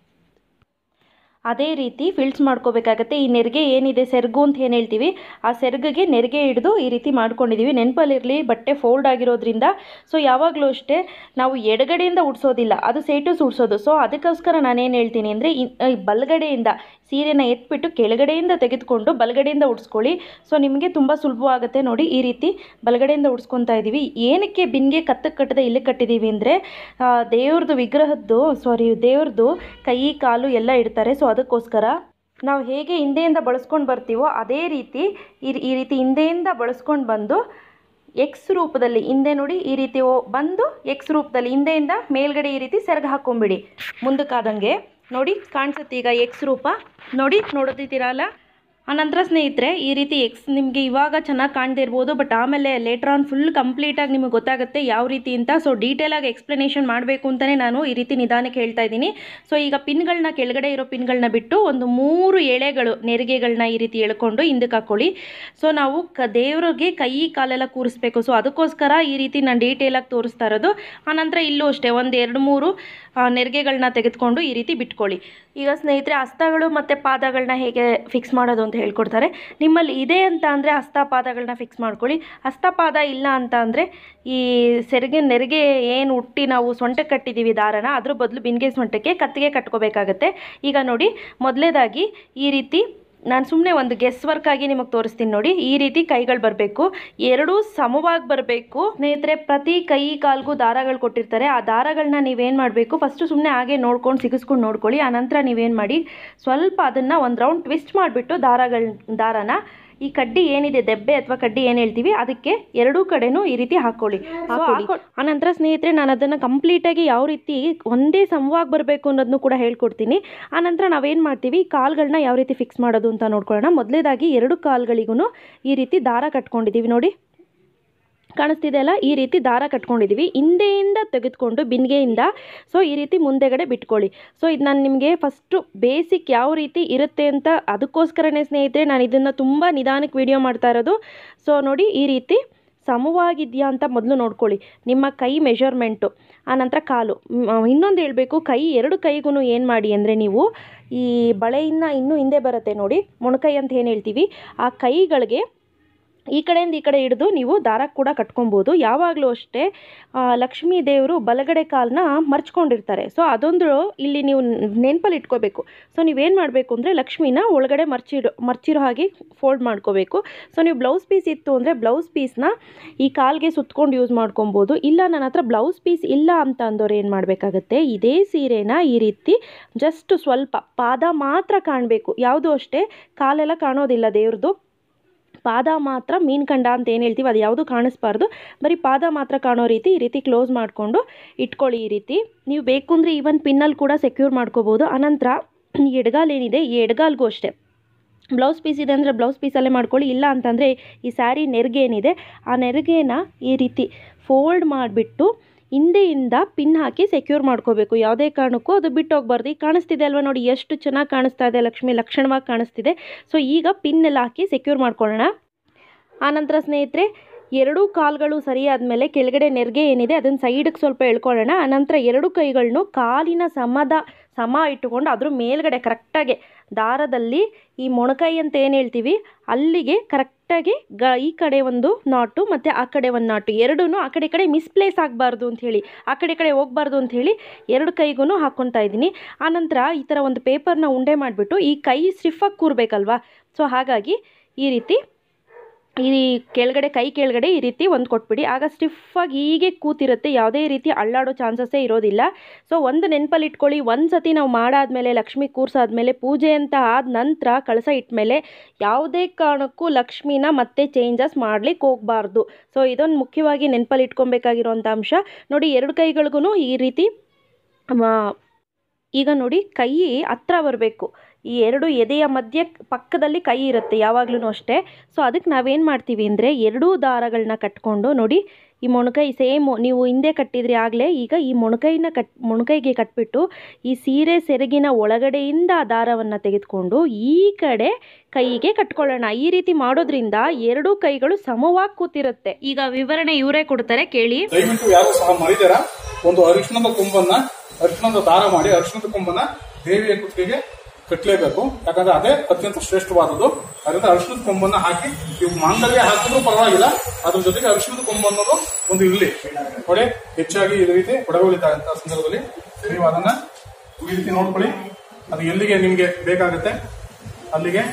[SPEAKER 1] ಅದೇ ರೀತಿ ಫಿಲ್ಟ್ಸ್ ಮಾಡ್ಕೋಬೇಕಾಗತ್ತೆ ಈ ನೆರಿಗೆ ಏನಿದೆ ಸೆರಗು ಅಂತ ಏನು ಹೇಳ್ತೀವಿ ಆ ಸೆರಗಿಗೆ ನೆರಿಗೆ ಹಿಡಿದು ಈ ರೀತಿ ಮಾಡ್ಕೊಂಡಿದ್ದೀವಿ ನೆನಪಲ್ಲಿರಲಿ ಬಟ್ಟೆ ಫೋಲ್ಡ್ ಆಗಿರೋದ್ರಿಂದ ಸೊ ಯಾವಾಗಲೂ ಅಷ್ಟೇ ನಾವು ಎಡಗಡೆಯಿಂದ ಉಡ್ಸೋದಿಲ್ಲ ಅದು ಸೇಟುಸ್ ಉಡ್ಸೋದು ಸೊ ಅದಕ್ಕೋಸ್ಕರ ನಾನೇನು ಹೇಳ್ತೀನಿ ಅಂದರೆ ಈ ಬಲಗಡೆಯಿಂದ ಸೀರೆನ ಎತ್ಬಿಟ್ಟು ಕೆಳಗಡೆಯಿಂದ ತೆಗೆದುಕೊಂಡು ಬಲಗಡೆಯಿಂದ ಉಡ್ಸ್ಕೊಳ್ಳಿ ಸೊ ನಿಮಗೆ ತುಂಬ ಸುಲಭವಾಗುತ್ತೆ ನೋಡಿ ಈ ರೀತಿ ಬಲಗಡೆಯಿಂದ ಉಡ್ಸ್ಕೊತಾ ಇದ್ದೀವಿ ಏನಕ್ಕೆ ಬಿನ್ಗೆ ಕತ್ತಕ್ಕೆ ಕಟ್ಟದೆ ಇಲ್ಲಿ ಕಟ್ಟಿದ್ದೀವಿ ಅಂದರೆ ದೇವ್ರದ್ದು ವಿಗ್ರಹದ್ದು ಸಾರಿ ದೇವ್ರದ್ದು ಕೈ ಕಾಲು ಎಲ್ಲ ಇಡ್ತಾರೆ ಸೊ ಅದಕ್ಕೋಸ್ಕರ ನಾವು ಹೇಗೆ ಹಿಂದೆಯಿಂದ ಬಳಸ್ಕೊಂಡು ಬರ್ತೀವೋ ಅದೇ ರೀತಿ ಈ ಈ ರೀತಿ ಹಿಂದೆಯಿಂದ ಬಳಸ್ಕೊಂಡು ಬಂದು ಎಕ್ಸ್ ರೂಪದಲ್ಲಿ ಹಿಂದೆ ನೋಡಿ ಈ ರೀತಿ ಓ- ಬಂದು ಎಕ್ಸ್ ರೂಪದಲ್ಲಿ ಹಿಂದೆಯಿಂದ ಮೇಲ್ಗಡೆ ಈ ರೀತಿ ಸೆರಗು ಹಾಕ್ಕೊಂಬಿಡಿ ಮುಂದಕ್ಕಾದಂಗೆ ನೋಡಿ ಕಾಣಿಸುತ್ತೆ ಈಗ ಎಕ್ಸ್ ರೂಪ ನೋಡಿ ನೋಡೋದಿದ್ದೀರಲ್ಲ ಆನಂತರ ಸ್ನೇಹಿತರೆ ಈ ರೀತಿ ಎಕ್ಸ್ ನಿಮಗೆ ಇವಾಗ ಚೆನ್ನಾಗಿ ಕಾಣದೇ ಇರ್ಬೋದು ಬಟ್ ಆಮೇಲೆ ಲೇಟರ್ ಆನ್ ಫುಲ್ ಕಂಪ್ಲೀಟಾಗಿ ನಿಮಗೆ ಗೊತ್ತಾಗುತ್ತೆ ಯಾವ ರೀತಿ ಅಂತ ಸೊ ಡೀಟೇಲಾಗಿ ಎಕ್ಸ್ಪ್ಲನೇಷನ್ ಮಾಡಬೇಕು ಅಂತಲೇ ನಾನು ಈ ರೀತಿ ನಿಧಾನಕ್ಕೆ ಹೇಳ್ತಾ ಇದ್ದೀನಿ ಸೊ ಈಗ ಪಿನ್ಗಳನ್ನ ಕೆಳಗಡೆ ಇರೋ ಪಿನ್ಗಳನ್ನ ಬಿಟ್ಟು ಒಂದು ಮೂರು ಎಳೆಗಳು ನೆರಿಗೆಗಳನ್ನ ಈ ರೀತಿ ಎಳ್ಕೊಂಡು ಹಿಂದಕ್ಕೆ ಹಾಕ್ಕೊಳ್ಳಿ ಸೊ ನಾವು ಕ ದೇವ್ರಿಗೆ ಕೈ ಕಾಲೆಲ್ಲ ಕೂರಿಸ್ಬೇಕು ಸೊ ಅದಕ್ಕೋಸ್ಕರ ಈ ರೀತಿ ನಾನು ಡೀಟೇಲಾಗಿ ತೋರಿಸ್ತಾ ಇರೋದು ಆನಂತರ ಇಲ್ಲೂ ಅಷ್ಟೇ ಒಂದು ಎರಡು ಮೂರು ಆ, ನೆರಿಗೆಗಳನ್ನ ತೆಗೆದುಕೊಂಡು ಈ ರೀತಿ ಬಿಟ್ಕೊಳ್ಳಿ ಈಗ ಸ್ನೇಹಿತರೆ ಹಸ್ತಗಳು ಮತ್ತು ಪಾದಗಳನ್ನ ಹೇಗೆ ಫಿಕ್ಸ್ ಮಾಡೋದು ಅಂತ ಹೇಳ್ಕೊಡ್ತಾರೆ ನಿಮ್ಮಲ್ಲಿ ಇದೆ ಅಂತ ಅಂದರೆ ಹಸ್ತ ಪಾದಗಳನ್ನ ಫಿಕ್ಸ್ ಮಾಡ್ಕೊಳ್ಳಿ ಹಸ್ತಪಾದ ಇಲ್ಲ ಅಂತ ಅಂದರೆ ಈ ಸೆರಗೆ ನೆರಿಗೆ ಏನು ಹುಟ್ಟಿ ನಾವು ಸೊಂಟಕ್ಕೆ ಕಟ್ಟಿದ್ದೀವಿ ದಾರನ ಅದ್ರ ಬದಲು ಬಿನ್ಗೆ ಸೊಂಟಕ್ಕೆ ಕತ್ತಿಗೆ ಕಟ್ಕೋಬೇಕಾಗತ್ತೆ ಈಗ ನೋಡಿ ಮೊದಲೇದಾಗಿ ಈ ರೀತಿ ನಾನು ಸುಮ್ಮನೆ ಒಂದು ಗೆಸ್ ವರ್ಕ್ ಆಗಿ ನಿಮಗೆ ತೋರಿಸ್ತೀನಿ ನೋಡಿ ಈ ರೀತಿ ಕೈಗಳು ಬರಬೇಕು ಎರಡೂ ಸಮವಾಗಿ ಬರಬೇಕು ಸ್ನೇಹಿತರೆ ಪ್ರತಿ ಕೈ ಕಾಲ್ಗೂ ದಾರಗಳು ಕೊಟ್ಟಿರ್ತಾರೆ ಆ ದಾರಗಳನ್ನ ನೀವೇನು ಮಾಡಬೇಕು ಫಸ್ಟು ಸುಮ್ಮನೆ ಹಾಗೆ ನೋಡ್ಕೊಂಡು ಸಿಗಿಸ್ಕೊಂಡು ನೋಡ್ಕೊಳ್ಳಿ ಆನಂತರ ನೀವೇನು ಮಾಡಿ ಸ್ವಲ್ಪ ಅದನ್ನು ಒಂದು ರೌಂಡ್ ಟ್ವಿಸ್ಟ್ ಮಾಡಿಬಿಟ್ಟು ದಾರಗಳ ದಾರನ ಈ ಕಡ್ಡಿ ಏನಿದೆ ದೆಬ್ಬೆ ಅಥವಾ ಕಡ್ಡಿ ಏನು ಹೇಳ್ತೀವಿ ಅದಕ್ಕೆ ಎರಡೂ ಕಡೆನೂ ಈ ರೀತಿ ಹಾಕೊಳ್ಳಿ ಹಾಕೊಳ್ಳಿ ಆನಂತರ ಸ್ನೇಹಿತರೆ ನಾನು ಅದನ್ನು ಕಂಪ್ಲೀಟಾಗಿ ಯಾವ ರೀತಿ ಒಂದೇ ಸಮವಾಗಿ ಬರಬೇಕು ಅನ್ನೋದನ್ನು ಕೂಡ ಹೇಳ್ಕೊಡ್ತೀನಿ ಆನಂತರ ನಾವೇನು ಮಾಡ್ತೀವಿ ಕಾಲ್ಗಳನ್ನ ಯಾವ ರೀತಿ ಫಿಕ್ಸ್ ಮಾಡೋದು ಅಂತ ನೋಡ್ಕೊಳ್ಳೋಣ ಮೊದಲೇದಾಗಿ ಎರಡು ಕಾಲ್ಗಳಿಗೂ ಈ ರೀತಿ ದಾರ ಕಟ್ಕೊಂಡಿದ್ದೀವಿ ನೋಡಿ ಕಾಣಿಸ್ತಿದೆ ಅಲ್ಲ ಈ ರೀತಿ ದಾರ ಕಟ್ಕೊಂಡಿದ್ದೀವಿ ಹಿಂದೆಯಿಂದ ತೆಗೆದುಕೊಂಡು ಬಿನ್ಗೆಯಿಂದ ಸೊ ಈ ರೀತಿ ಮುಂದೆಗಡೆ ಬಿಟ್ಕೊಳ್ಳಿ ಸೊ ಇದು ನಾನು ನಿಮಗೆ ಫಸ್ಟು ಬೇಸಿಕ್ ಯಾವ ರೀತಿ ಇರುತ್ತೆ ಅಂತ ಅದಕ್ಕೋಸ್ಕರನೇ ಸ್ನೇಹಿತರೆ ನಾನು ಇದನ್ನು ತುಂಬ ನಿಧಾನಕ್ಕೆ ವಿಡಿಯೋ ಮಾಡ್ತಾ ಇರೋದು ಸೊ ನೋಡಿ ಈ ರೀತಿ ಸಮವಾಗಿದೆಯಾ ಅಂತ ಮೊದಲು ನೋಡ್ಕೊಳ್ಳಿ ನಿಮ್ಮ ಕೈ ಮೆಷರ್ಮೆಂಟು ಆನಂತರ ಕಾಲು ಇನ್ನೊಂದು ಹೇಳಬೇಕು ಕೈ ಎರಡು ಕೈಗೂ ಏನು ಮಾಡಿ ಅಂದರೆ ನೀವು ಈ ಬಳೆಯನ್ನು ಇನ್ನೂ ಹಿಂದೆ ಬರುತ್ತೆ ನೋಡಿ ಮೊಣಕೈ ಅಂತ ಏನು ಹೇಳ್ತೀವಿ ಆ ಕೈಗಳಿಗೆ ಈ ಕಡೆಯಿಂದ ಈ ಕಡೆ ಹಿಡಿದು ನೀವು ದಾರ ಕೂಡ ಕಟ್ಕೊಬೋದು ಯಾವಾಗಲೂ ಅಷ್ಟೇ ಆ, ಲಕ್ಷ್ಮೀ ದೇವರು ಬಲಗಡೆ ಕಾಲನ್ನ ಮರ್ಚ್ಕೊಂಡಿರ್ತಾರೆ ಸೊ ಅದೊಂದು ಇಲ್ಲಿ ನೀವು ನೆನಪಲ್ಲಿ ಇಟ್ಕೋಬೇಕು ಸೊ ನೀವೇನು ಮಾಡಬೇಕು ಅಂದರೆ ಲಕ್ಷ್ಮಿನ ಒಳಗಡೆ ಮರ್ಚಿಡೋ ಮರ್ಚಿರೋ ಹಾಗೆ ಫೋಲ್ಡ್ ಮಾಡ್ಕೋಬೇಕು ಸೊ ನೀವು ಬ್ಲೌಸ್ ಪೀಸ್ ಇತ್ತು ಅಂದರೆ ಬ್ಲೌಸ್ ಪೀಸ್ನ ಈ ಕಾಲ್ಗೆ ಸುತ್ಕೊಂಡು ಯೂಸ್ ಮಾಡ್ಕೊಬೋದು ಇಲ್ಲ ನನ್ನ ಹತ್ರ ಬ್ಲೌಸ್ ಪೀಸ್ ಇಲ್ಲ ಅಂತ ಅಂದವ್ರು ಏನು ಮಾಡಬೇಕಾಗತ್ತೆ ಇದೇ ಸೀರೆನ ಈ ರೀತಿ ಜಸ್ಟ್ ಸ್ವಲ್ಪ ಪಾದ ಮಾತ್ರ ಕಾಣಬೇಕು ಯಾವುದೂ ಅಷ್ಟೇ ಕಾಲೆಲ್ಲ ಕಾಣೋದಿಲ್ಲ ದೇವ್ರದ್ದು ಪಾದ ಮಾತ್ರ ಮೀನು ಕಂಡ ಅಂತ ಏನು ಹೇಳ್ತೀವಿ ಅದು ಯಾವುದು ಕಾಣಿಸ್ಬಾರ್ದು ಬರೀ ಪಾದ ಮಾತ್ರ ಕಾಣೋ ರೀತಿ ಈ ರೀತಿ ಕ್ಲೋಸ್ ಮಾಡಿಕೊಂಡು ಇಟ್ಕೊಳ್ಳಿ ಈ ರೀತಿ ನೀವು ಬೇಕು ಅಂದರೆ ಈವನ್ ಪಿನ್ನಲ್ಲಿ ಕೂಡ ಸೆಕ್ಯೂರ್ ಮಾಡ್ಕೋಬೋದು ಅನಂತರ ಈ ಎಡಗಾಲ್ ಏನಿದೆ ಈ ಎಡಗಾಲ್ಗೂ ಅಷ್ಟೇ ಬ್ಲೌಸ್ ಪೀಸ್ ಇದೆ ಅಂದರೆ ಬ್ಲೌಸ್ ಪೀಸಲ್ಲೇ ಮಾಡ್ಕೊಳ್ಳಿ ಇಲ್ಲ ಅಂತಂದರೆ ಈ ಸ್ಯಾರಿ ನೆರಿಗೆ ಏನಿದೆ ಆ ನೆರಿಗೆನ ಈ ರೀತಿ ಫೋಲ್ಡ್ ಮಾಡಿಬಿಟ್ಟು ಹಿಂದೆಯಿಂದ ಪಿನ್ ಹಾಕಿ ಸೆಕ್ಯೂರ್ ಮಾಡ್ಕೋಬೇಕು ಯಾವುದೇ ಕಾರಣಕ್ಕೂ ಅದು ಬಿಟ್ಟು ಹೋಗ್ಬಾರ್ದು ಈಗ ಕಾಣಿಸ್ತಿದೆ ಅಲ್ವಾ ನೋಡಿ ಎಷ್ಟು ಚೆನ್ನಾಗಿ ಕಾಣಿಸ್ತಾ ಇದೆ ಲಕ್ಷ್ಮಿ ಲಕ್ಷಣವಾಗಿ ಕಾಣಿಸ್ತಿದೆ ಸೊ ಈಗ ಪಿನ್ ಎಲ್ಲ ಹಾಕಿ ಸೆಕ್ಯೂರ್ ಮಾಡ್ಕೊಳ್ಳೋಣ ಆನಂತರ ಸ್ನೇಹಿತರೆ ಎರಡೂ ಕಾಲುಗಳು ಸರಿಯಾದಮೇಲೆ ಕೆಳಗಡೆ ನೆರಿಗೆ ಏನಿದೆ ಅದನ್ನು ಸೈಡಿಗೆ ಸ್ವಲ್ಪ ಎಳ್ಕೊಳ್ಳೋಣ ಆನಂತರ ಎರಡು ಕೈಗಳನ್ನು ಕಾಲಿನ ಸಮದ ಸಮ ಇಟ್ಟುಕೊಂಡು ಅದ್ರ ಮೇಲ್ಗಡೆ ಕರೆಕ್ಟಾಗಿ ದಾರದಲ್ಲಿ ಈ ಮೊಣಕೈ ಅಂತ ಏನು ಹೇಳ್ತೀವಿ ಅಲ್ಲಿಗೆ ಕರೆಕ್ಟಾಗಿ ಗ ಈ ಕಡೆ ಒಂದು ನಾಟು ಮತ್ತು ಆ ಕಡೆ ಒಂದು ನಾಟು ಎರಡೂ ಆ ಕಡೆ ಈ ಕಡೆ ಮಿಸ್ಪ್ಲೇಸ್ ಆಗಬಾರ್ದು ಅಂತ ಹೇಳಿ ಆ ಕಡೆ ಈ ಕಡೆ ಹೋಗಬಾರ್ದು ಅಂತ ಹೇಳಿ ಎರಡು ಕೈಗೂ ಹಾಕ್ಕೊತಾ ಇದ್ದೀನಿ ಆನಂತರ ಈ ಥರ ಒಂದು ಪೇಪರ್ನ ಉಂಡೆ ಮಾಡಿಬಿಟ್ಟು ಈ ಕೈ ಸ್ಟಿಫಾಗಿ ಕೂರಬೇಕಲ್ವಾ ಸೊ ಹಾಗಾಗಿ ಈ ರೀತಿ ಈ ಕೆಳಗಡೆ ಕೈ ಕೆಳಗಡೆ ಈ ರೀತಿ ಒಂದು ಕೊಟ್ಬಿಡಿ ಆಗ ಸ್ಟಿಫಾಗಿ ಹೀಗೆ ಕೂತಿರುತ್ತೆ ಯಾವುದೇ ರೀತಿ ಅಳ್ಳಾಡೋ ಚಾನ್ಸಸ್ಸೇ ಇರೋದಿಲ್ಲ ಸೊ ಒಂದು ನೆನಪಲ್ಲಿ ಇಟ್ಕೊಳ್ಳಿ ಒಂದು ಸತಿ ನಾವು ಮಾಡಾದ್ಮೇಲೆ ಲಕ್ಷ್ಮಿ ಕೂರ್ಸಾದ್ಮೇಲೆ ಪೂಜೆ ಅಂತ ಆದ ನಂತರ ಕಳಸ ಇಟ್ಮೇಲೆ ಯಾವುದೇ ಕಾರಣಕ್ಕೂ ಲಕ್ಷ್ಮಿನ ಮತ್ತೆ ಚೇಂಜಸ್ ಮಾಡ್ಲಿಕ್ಕೆ ಹೋಗಬಾರ್ದು ಸೊ ಇದೊಂದು ಮುಖ್ಯವಾಗಿ ನೆನಪಲ್ಲಿ ಇಟ್ಕೊಬೇಕಾಗಿರೋಂಥ ಅಂಶ ನೋಡಿ ಎರಡು ಕೈಗಳಿಗೂ ಈ ರೀತಿ ಮ- ಈಗ ನೋಡಿ ಕೈ ಹತ್ರ ಬರಬೇಕು ಈ ಎರಡು ಎದೆಯ ಮಧ್ಯೆ ಪಕ್ಕದಲ್ಲಿ ಕೈ ಇರುತ್ತೆ ಯಾವಾಗ್ಲೂ ಅಷ್ಟೇ ಸೊ ಅದಕ್ಕೆ ನಾವೇನು ಮಾಡ್ತೀವಿ ಅಂದರೆ ಎರಡೂ ದಾರಗಳನ್ನ ಕಟ್ಕೊಂಡು ನೋಡಿ ಈ ಮೊಣಕೈ ಸೇಮ್ ನೀವು ಹಿಂದೆ ಕಟ್ಟಿದ್ರಿ ಆಗಲೇ ಈಗ ಈ ಮೊಣಕೈನ ಕಟ್ ಮೊಣಕೈಗೆ ಕಟ್ಬಿಟ್ಟು ಈ ಸೀರೆ ಸೆರಗಿನ ಒಳಗಡೆಯಿಂದ ಆ ದಾರವನ್ನು ತೆಗೆದುಕೊಂಡು ಈ ಕಡೆ ಕೈಗೆ ಕಟ್ಕೊಳ್ಳೋಣ ಈ ರೀತಿ ಮಾಡೋದ್ರಿಂದ ಎರಡೂ ಕೈಗಳು ಸಮವಾಗಿ ಕೂತಿರುತ್ತೆ ಈಗ ವಿವರಣೆ ಇವರೇ ಕೊಡ್ತಾರೆ ಕೇಳಿ
[SPEAKER 2] ದಯವಿಟ್ಟು ಯಾರು ಸಹ ಮರಿದಾರ ಒಂದು ಅರಿಶಿಣದ ಕೊಂಬನ್ನ ಅರಿಶಿಣದ ದಾರ ಮಾಡಿ ಅರಿಶಿಣದ ಕೊಂಬನ್ನ ದೇವಿಯ ಕುತ್ತಿಗೆಗೆ ಕಟ್ಟಲೇಬೇಕು ಯಾಕಂದ್ರೆ ಅದೇ ಅತ್ಯಂತ ಶ್ರೇಷ್ಠವಾದದ್ದು ಅದರಿಂದ ಅರಿಶಿಣದ ಕೊಂಬನ್ನ ಹಾಕಿ ನೀವು ಮಾಂಗಲ್ಯ ಹಾಕಿದ್ರು ಪರವಾಗಿಲ್ಲ ಅದ್ರ ಜೊತೆಗೆ ಅರಿಶಿಣದ ಕೊಂಬು ಅನ್ನೋದು ಒಂದು ಇರಲಿ ನೋಡಿ ಹೆಚ್ಚಾಗಿ ಈ ರೀತಿ ಒಡಗಳಿದ್ದಂತ ಸಂದರ್ಭದಲ್ಲಿ ನೀವು ಅದನ್ನ ಈ ರೀತಿ ನೋಡ್ಕೊಳ್ಳಿ ಅದು ಎಲ್ಲಿಗೆ ನಿಮ್ಗೆ ಬೇಕಾಗುತ್ತೆ ಅಲ್ಲಿಗೆ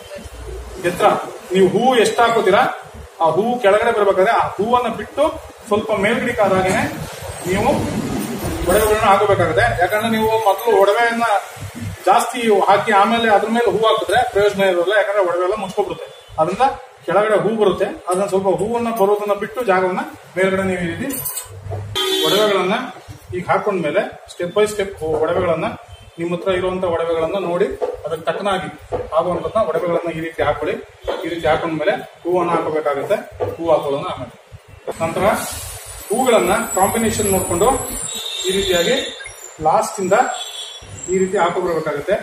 [SPEAKER 2] ಎತ್ತರ ನೀವು ಹೂವು ಎಷ್ಟು ಹಾಕೋತೀರಾ ಆ ಹೂವು ಕೆಳಗಡೆ ಬರ್ಬೇಕಾದ್ರೆ ಆ ಹೂವನ್ನ ಬಿಟ್ಟು ಸ್ವಲ್ಪ ಮೇಲ್ಗಡೆ ಆದಾಗೇನೆ ನೀವು ಒಡವೆಗಳನ್ನ ಹಾಕಬೇಕಾಗುತ್ತೆ ಯಾಕಂದ್ರೆ ನೀವು ಮೊದಲು ಒಡವೆಯನ್ನ ಜಾಸ್ತಿ ಹಾಕಿ ಆಮೇಲೆ ಅದ್ರ ಮೇಲೆ ಹೂ ಹಾಕಿದ್ರೆ ಪ್ರಯೋಜನ ಇರೋಲ್ಲ ಯಾಕಂದ್ರೆ ಒಡವೆ ಎಲ್ಲ ಮುಚ್ಕೊಬಿಡುತ್ತೆ ಅದರಿಂದ ಕೆಳಗಡೆ ಹೂ ಬರುತ್ತೆ ಅದನ್ನ ಸ್ವಲ್ಪ ಹೂವನ್ನ ಬರೋದನ್ನ ಬಿಟ್ಟು ಜಾಗವನ್ನ ಮೇಲ್ಗಡೆ ನೀವು ಈ ರೀತಿ ಒಡವೆಗಳನ್ನ ಈಗ ಹಾಕೊಂಡ್ಮೇಲೆ ಸ್ಟೆಪ್ ಬೈ ಸ್ಟೆಪ್ ಒಡವೆಗಳನ್ನ ನಿಮ್ಮ ಹತ್ರ ಇರುವಂತ ಒಡವೆಗಳನ್ನ ನೋಡಿ ಅದಕ್ಕೆ ತಕ್ಕನಾಗಿ ಆಗುವಂತ ಒಡವೆಗಳನ್ನ ಈ ರೀತಿ ಹಾಕೊಳ್ಳಿ ಈ ರೀತಿ ಹಾಕೊಂಡ್ಮೇಲೆ ಹೂವನ್ನ ಹಾಕಬೇಕಾಗುತ್ತೆ ಹೂ ಹಾಕೋದನ್ನ ಆಮೇಲೆ ನಂತರ ಹೂಗಳನ್ನ ಕಾಂಬಿನೇಷನ್ ನೋಡ್ಕೊಂಡು ಈ ರೀತಿಯಾಗಿ ಲಾಸ್ಟ್ ಇಂದ ಈ ರೀತಿ ಹಾಕೊಬರ್ಬೇಕಾಗುತ್ತೆ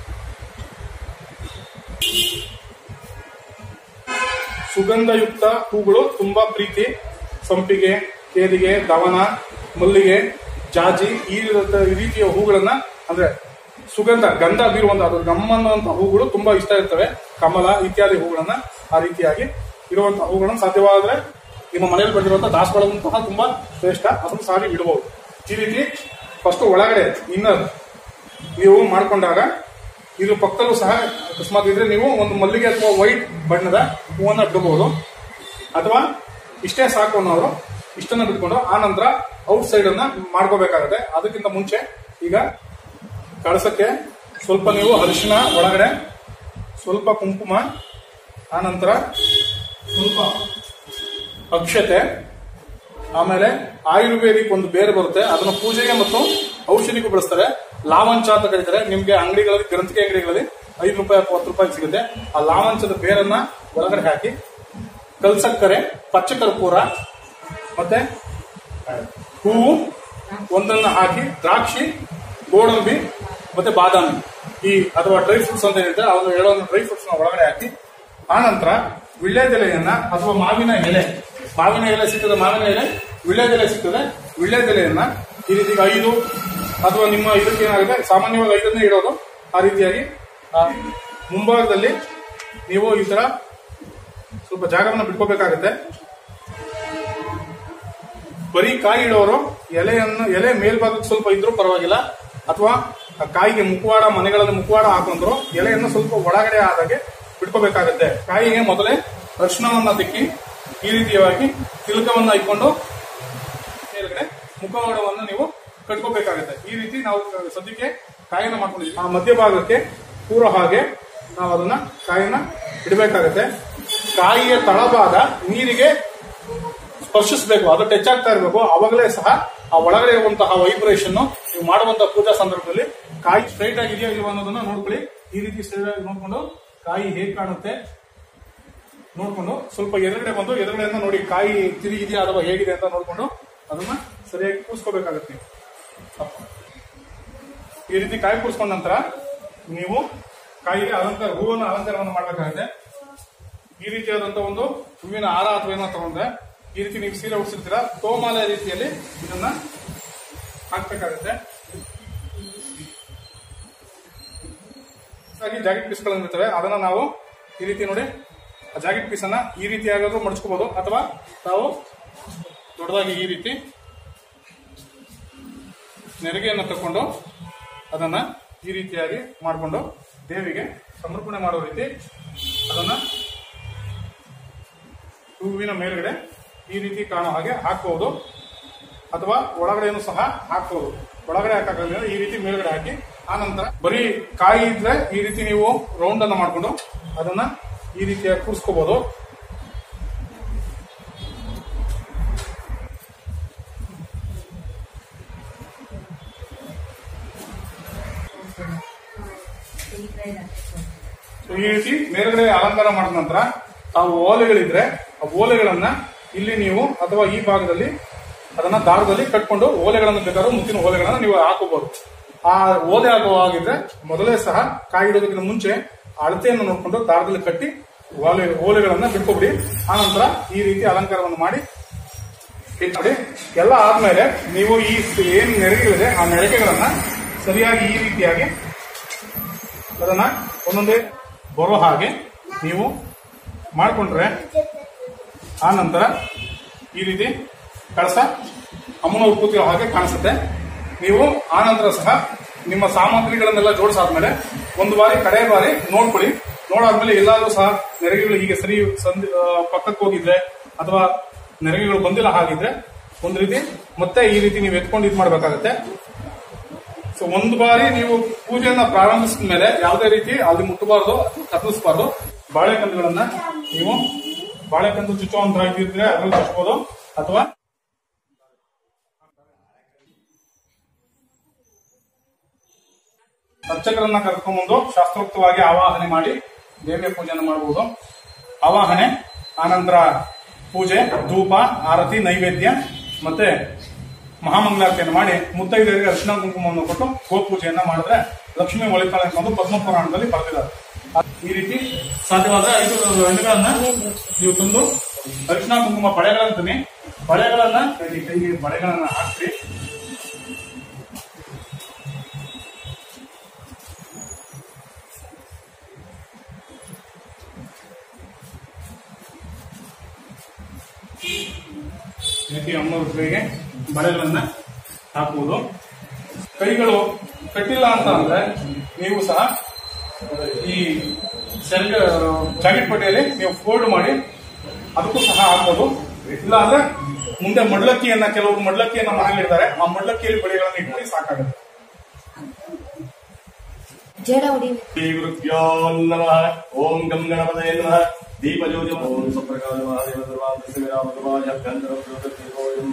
[SPEAKER 2] ಸುಗಂಧಯುಕ್ತ ಹೂಗಳು ತುಂಬಾ ಪ್ರೀತಿ ಸಂಪಿಗೆ ಕೇದಿಗೆ ದವನ ಮಲ್ಲಿಗೆ ಜಾಜಿ ಈ ರೀತ- ಈ ರೀತಿಯ ಹೂಗಳನ್ನ ಅಂದ್ರೆ ಸುಗಂಧ ಗಂಧ ಬೀರುವಂತ ಅದು ಗಮ್ ಅನ್ನುವಂತ ಹೂಗಳು ತುಂಬಾ ಇಷ್ಟ ಇರ್ತವೆ ಕಮಲ ಇತ್ಯಾದಿ ಹೂಗಳನ್ನ ಆ ರೀತಿಯಾಗಿ ಇರುವಂತಹ ಹೂಗಳನ್ನ ಸಾಧ್ಯವಾದ್ರೆ ನಿಮ್ಮ ಮನೆಯಲ್ಲಿ ಬೆಳೆದಿರುವಂತಹ ದಾಸವಾಳದಂತಹ ತುಂಬಾ ಶ್ರೇಷ್ಠ ಅದನ್ನು ಸಾರಿ ಇಡಬಹುದು ಈ ರೀತಿ ಫಸ್ಟ್ ಒಳಗಡೆ ಇನ್ನರ್ ನೀವು ಮಾಡ್ಕೊಂಡಾಗ ಇದ್ರ ಪಕ್ಕದಲ್ಲೂ ಸಹ ಅಕಸ್ಮಾತ್ ಇದ್ರೆ ನೀವು ಒಂದು ಮಲ್ಲಿಗೆ ಅಥವಾ ವೈಟ್ ಬಣ್ಣದ ಹೂವನ್ನ ಇಡಬಹುದು ಅಥವಾ ಇಷ್ಟೇ ಸಾಕು ಅನ್ನೋರು ಇಷ್ಟನ್ನ ಬಿಟ್ಕೊಂಡು ಆ ನಂತರ ಔಟ್ ಸೈಡ್ ಅನ್ನ ಮಾಡ್ಕೋಬೇಕಾಗುತ್ತೆ ಅದಕ್ಕಿಂತ ಮುಂಚೆ ಈಗ ಕಳಸಕ್ಕೆ ಸ್ವಲ್ಪ ನೀವು ಅರಿಶಿನ ಒಳಗಡೆ ಸ್ವಲ್ಪ ಕುಂಕುಮ ಆ ನಂತರ ಸ್ವಲ್ಪ ಅಕ್ಷತೆ ಆಮೇಲೆ ಆಯುರ್ವೇದಿಕ್ ಒಂದು ಬೇರೆ ಬರುತ್ತೆ ಅದನ್ನ ಪೂಜೆಗೆ ಮತ್ತು ಔಷಧಿಗೂ ಬಳಸ್ತಾರೆ ಲಾವಂಚ ಅಂತ ಕರೀತಾರೆ ನಿಮ್ಗೆ ಅಂಗಡಿಗಳಲ್ಲಿ ಗ್ರಂಥಿಗೆ ಅಂಗಡಿಗಳಲ್ಲಿ ಐದು ರೂಪಾಯಿ ಅಥವಾ ಹತ್ತು ರೂಪಾಯಿ ಸಿಗುತ್ತೆ ಆ ಲಾವಂಚದ ಬೇರನ್ನ ಒಳಗಡೆ ಹಾಕಿ ಕಲ್ಸಕ್ಕರೆ ಪಚ್ಚ ಕರ್ಪೂರ ಮತ್ತೆ ಹೂವು ಒಂದನ್ನ ಹಾಕಿ ದ್ರಾಕ್ಷಿ ಗೋಡಂಬಿ ಮತ್ತೆ ಬಾದಾಮಿ ಈ ಅಥವಾ ಡ್ರೈ ಫ್ರೂಟ್ಸ್ ಅಂತ ಹೇಳಿದ್ರೆ ಅವನು ಹೇಳೋ ಡ್ರೈ ಫ್ರೂಟ್ಸ್ ನ ಒಳಗಡೆ ಹಾಕಿ ಆನಂತರ ವಿಳ್ಯದೆಲೆಯನ್ನ ಅಥವಾ ಮಾವಿನ ಎಲೆ ಮಾವಿನ ಎಲೆ ಸಿಗ್ತದೆ ಮಾವಿನ ಎಲೆ ವಿಳ್ಯದೆಲೆ ಸಿಗ್ತದೆ ವಿಳ್ಯದೆಲೆಯನ್ನ ಈ ರೀತಿ ಐದು ಅಥವಾ ನಿಮ್ಮ ಇದಕ್ಕೆ ಏನಾಗುತ್ತೆ ಸಾಮಾನ್ಯವಾಗಿ ಐದನ್ನೇ ಇಡೋದು ಆ ರೀತಿಯಾಗಿ ಆ ಮುಂಭಾಗದಲ್ಲಿ ನೀವು ಈ ತರ ಸ್ವಲ್ಪ ಜಾಗವನ್ನು ಬಿಟ್ಕೋಬೇಕಾಗುತ್ತೆ ಬರೀ ಕಾಯಿ ಇಡೋರು ಎಲೆಯನ್ನು ಎಲೆ ಮೇಲ್ಭಾಗಕ್ಕೆ ಸ್ವಲ್ಪ ಇದ್ರೂ ಪರವಾಗಿಲ್ಲ ಅಥವಾ ಆ ಕಾಯಿಗೆ ಮುಖವಾಡ ಮನೆಗಳಲ್ಲಿ ಮುಖವಾಡ ಹಾಕೊಂಡ್ರು ಎಲೆಯನ್ನು ಸ್ವಲ್ಪ ಒಳಗಡೆ ಆದಾಗೆ ಬಿಟ್ಕೋಬೇಕಾಗತ್ತೆ ಕಾಯಿಗೆ ಮೊದಲೇ ಅರಿಶಿಣವನ್ನ ತಿಕ್ಕಿ ಈ ರೀತಿಯಾಗಿ ತಿಲಕವನ್ನ ಇಟ್ಕೊಂಡು ಮೇಲ್ಗಡೆ ಮುಖವಾಡವನ್ನು ನೀವು ಕಟ್ಕೋಬೇಕಾಗತ್ತೆ ಈ ರೀತಿ ನಾವು ಸದ್ಯಕ್ಕೆ ಕಾಯಿನ ಮಾಡ್ಕೊಂಡಿದ್ದೀವಿ ಆ ಮಧ್ಯಭಾಗಕ್ಕೆ ಕೂರೋ ಹಾಗೆ ನಾವು ಅದನ್ನ ಕಾಯಿನ ಇಡಬೇಕಾಗತ್ತೆ ಕಾಯಿಯ ತಳಭಾಗ ನೀರಿಗೆ ಸ್ಪರ್ಶಿಸಬೇಕು ಅದು ಟಚ್ ಆಗ್ತಾ ಇರಬೇಕು ಅವಾಗಲೇ ಸಹ ಆ ಒಳಗಡೆ ಇರುವಂತಹ ವೈಬ್ರೇಷನ್ ನೀವು ಮಾಡುವಂತಹ ಪೂಜಾ ಸಂದರ್ಭದಲ್ಲಿ ಕಾಯಿ ಸ್ಟ್ರೈಟ್ ಆಗಿದೆಯಾ ಇಲ್ವಾ ಅನ್ನೋದನ್ನ ನೋಡ್ಕೊಳ್ಳಿ ಈ ರೀತಿ ಸ್ಟ್ರೈಟ್ ಆಗಿ ನೋಡ್ಕೊಂಡು ಕಾಯಿ ಹೇಗ್ ಕಾಣುತ್ತೆ ನೋಡ್ಕೊಂಡು ಸ್ವಲ್ಪ ಎದುರುಗಡೆ ಬಂದು ಎದುರುಗಡೆಯಿಂದ ನೋಡಿ ಕಾಯಿ ತಿರುಗಿದೆಯಾ ಅಥವಾ ಹೇಗಿದೆ ಅಂತ ನೋಡ್ಕೊಂಡು ಅದನ್ನ ಸರಿಯಾಗಿ ಕೂರಿಸ್ಕೋಬೇಕಾಗತ್ತೆ ನೀವು ಈ ರೀತಿ ಕಾಯಿ ಕೂರಿಸ್ಕೊಂಡ ನಂತರ ನೀವು ಕಾಯಿಗೆ ಅಲಂಕಾರ ಹೂವನ್ನು ಅಲಂಕಾರವನ್ನು ಮಾಡಬೇಕಾಗುತ್ತೆ ಈ ರೀತಿಯಾದಂತಹ ಒಂದು ಹೂವಿನ ಹಾರ ಅಥವಾ ಏನೋ ತಗೊಂಡ್ರೆ ಈ ರೀತಿ ನೀವು ಸೀರೆ ಉಡಿಸಿರ್ತೀರಾ ತೋಮಾಲೆ ರೀತಿಯಲ್ಲಿ ಇದನ್ನ ಹಾಕ್ಬೇಕಾಗುತ್ತೆ ಹಾಗಾಗಿ ಜಾಕೆಟ್ ಪೀಸ್ಗಳಿರ್ತವೆ ಅದನ್ನ ನಾವು ಈ ರೀತಿ ನೋಡಿ ಆ ಜಾಕೆಟ್ ಪೀಸ್ ಅನ್ನ ಈ ರೀತಿಯಾಗಾದ್ರೂ ಮಡಚ್ಕೋಬಹುದು ಅಥವಾ ನಾವು ದೊಡ್ಡದಾಗಿ ಈ ರೀತಿ ನೆರಿಗೆಯನ್ನು ತಕೊಂಡು ಅದನ್ನ ಈ ರೀತಿಯಾಗಿ ಮಾಡಿಕೊಂಡು ದೇವಿಗೆ ಸಮರ್ಪಣೆ ಮಾಡೋ ರೀತಿ ಅದನ್ನ ಹೂವಿನ ಮೇಲ್ಗಡೆ ಈ ರೀತಿ ಕಾಣೋ ಹಾಗೆ ಹಾಕಬಹುದು ಅಥವಾ ಒಳಗಡೆನೂ ಸಹ ಹಾಕಬಹುದು ಒಳಗಡೆ ಹಾಕಕ್ಕಾಗಲಿಲ್ಲ ಈ ರೀತಿ ಮೇಲ್ಗಡೆ ಹಾಕಿ ಆ ನಂತರ ಬರೀ ಕಾಯಿ ಇದ್ರೆ ಈ ರೀತಿ ನೀವು ರೌಂಡ್ ಅನ್ನ ಮಾಡ್ಕೊಂಡು ಅದನ್ನ ಈ ರೀತಿಯಾಗಿ ಕೂರಿಸ್ಕೋಬಹುದು So, ಈ ರೀತಿ ಮೇಲ್ಗಡೆ ಅಲಂಕಾರ ಮಾಡಿದ ನಂತರ ತಾವು ಓಲೆಗಳಿದ್ರೆ ಆ ಓಲೆಗಳನ್ನ ಇಲ್ಲಿ ನೀವು ಅಥವಾ ಈ ಭಾಗದಲ್ಲಿ ಅದನ್ನ ದಾರದಲ್ಲಿ ಕಟ್ಕೊಂಡು ಓಲೆಗಳನ್ನು ಬೇಕಾದ್ರೂ ಮುತ್ತಿನ ಓಲೆಗಳನ್ನ ನೀವು ಹಾಕೋಬಹುದು ಆ ಓಲೆ ಹಾಕುವಾಗಿದ್ರೆ ಮೊದಲೇ ಸಹ ಕಾಯಿ ಇಡೋದಕ್ಕಿಂತ ಮುಂಚೆ ಅಳತೆಯನ್ನು ನೋಡ್ಕೊಂಡು ದಾರದಲ್ಲಿ ಕಟ್ಟಿ ಓಲೆ ಓಲೆಗಳನ್ನ ಬಿಟ್ಕೊಬಿಡಿ ಆ ನಂತರ ಈ ರೀತಿ ಅಲಂಕಾರವನ್ನು ಮಾಡಿ ಇಟ್ಬಿಡಿ ಎಲ್ಲ ಆದ್ಮೇಲೆ ನೀವು ಈ ಏನ್ ನೆರಗೆಗಳಿದೆ ಆ ನೆರಗೆಗಳನ್ನ ಸರಿಯಾಗಿ ಈ ರೀತಿಯಾಗಿ ಅದನ್ನ ಒಂದೊಂದೇ ಬರೋ ಹಾಗೆ ನೀವು ಮಾಡಿಕೊಂಡ್ರೆ ಆ ನಂತರ ಈ ರೀತಿ ಕಳಸ ಅಮ್ಮನವ್ರು ಕೂತಿರೋ ಹಾಗೆ ಕಾಣಿಸುತ್ತೆ ನೀವು ಆ ನಂತರ ಸಹ ನಿಮ್ಮ ಸಾಮಗ್ರಿಗಳನ್ನೆಲ್ಲ ಜೋಡಿಸಾದ್ಮೇಲೆ ಒಂದು ಬಾರಿ ಕಡೆ ಬಾರಿ ನೋಡ್ಕೊಳ್ಳಿ ನೋಡಾದ್ಮೇಲೆ ಎಲ್ಲಾದ್ರೂ ಸಹ ನೆರೆಗೆಗಳು ಹೀಗೆ ಸರಿ ಸಂದಿ ಆ, ಪಕ್ಕಕ್ಕೆ ಹೋಗಿದ್ರೆ ಅಥವಾ ನೆರೆಗೆಗಳು ಬಂದಿಲ್ಲ ಹಾಗಿದ್ರೆ ಒಂದು ರೀತಿ ಮತ್ತೆ ಈ ರೀತಿ ನೀವು ಎತ್ಕೊಂಡು ಇದು ಮಾಡ್ಬೇಕಾಗತ್ತೆ ಸೊ ಒಂದು ಬಾರಿ ನೀವು ಪೂಜೆಯನ್ನ ಪ್ರಾರಂಭಿಸಿದ ಮೇಲೆ ಯಾವುದೇ ರೀತಿ ಅಲ್ಲಿ ಮುಟ್ಟಬಾರ್ದು ಕತ್ತರಿಸಬಾರ್ದು ಬಾಳೆಕಂದುಗಳನ್ನ ನೀವು ಬಾಳೆಕಂದು ಚುಚ್ಚುವಂತ ಇದ್ದಿದ್ರೆ ಅದ್ರಲ್ಲಿ ಚುಚ್ಚಬಹುದು ಅಥವಾ ಅರ್ಚಕರನ್ನ ಕರ್ಕೊಂಡ್ಬಂದು ಶಾಸ್ತ್ರೋಕ್ತವಾಗಿ ಆವಾಹನೆ ಮಾಡಿ ದೇವಿಯ ಪೂಜೆಯನ್ನು ಮಾಡಬಹುದು ಆವಾಹನೆ ಆನಂತರ ಪೂಜೆ ಧೂಪ ಆರತಿ ನೈವೇದ್ಯ ಮತ್ತೆ ಮಹಾಮಂಗಳಾರತಿಯನ್ನು ಮಾಡಿ ಮುತ್ತೈದರಿಗೆ ಅರಿಶಿನ ಕುಂಕುಮವನ್ನು ಕೊಟ್ಟು ಗೋಪೂಜೆಯನ್ನ ಮಾಡಿದ್ರೆ ಲಕ್ಷ್ಮಿ ಒಳಿತಾಳೆ ಅನ್ನೋದು ಪದ್ಮ ಪುರಾಣದಲ್ಲಿ ಬರೆದಿದ್ದಾರೆ ಈ ರೀತಿ ಸಾಧ್ಯವಾದ್ರೆ ಐದು ಹೆಣ್ಣುಗಳನ್ನ ನೀವು ತಂದು ಅರಿಶಿನ ಕುಂಕುಮ ಬಳೆಗಳನ್ನ ತನ್ನಿ ಬಳೆಗಳನ್ನ ಕೈಗೆ ಕೈಗೆ ಬಳೆಗಳನ್ನ ಹಾಕ್ರಿ ಈ ರೀತಿ ಅಮ್ಮನವ್ರ ಕೈಗೆ ಬಳೆಗಳನ್ನ ಹಾಕುವುದು ಕೈಗಳು ಕಟ್ಟಿಲ್ಲ ಅಂತ ಅಂದ್ರೆ ನೀವು ಸಹ ಈ ಸೆಲ್ ಜಾಕೆಟ್ ಪಟ್ಟಿಯಲ್ಲಿ ನೀವು ಫೋಲ್ಡ್ ಮಾಡಿ ಅದಕ್ಕೂ ಸಹ ಹಾಕ್ಬೋದು ಇಲ್ಲ ಅಂದ್ರೆ ಮುಂದೆ ಮಡ್ಲಕ್ಕಿಯನ್ನ ಕೆಲವರು ಮಡ್ಲಕ್ಕಿಯನ್ನ ಮನೇಲಿ ಇಡ್ತಾರೆ ಆ ಮಡ್ಲಕ್ಕಿಯಲ್ಲಿ ಬಳೆಗಳನ್ನ ಇಟ್ಟು ಸಾಕಾಗುತ್ತೆ
[SPEAKER 3] ಜಡ ಹೊಡಿ
[SPEAKER 4] श्रीगुरुभ्यो नमः ॐ गं गणपतये नमः दीपज्योति ॐ सुप्रकाश महादेव सर्वान्तस्य विरामसभाय गन्धर्वोऽयं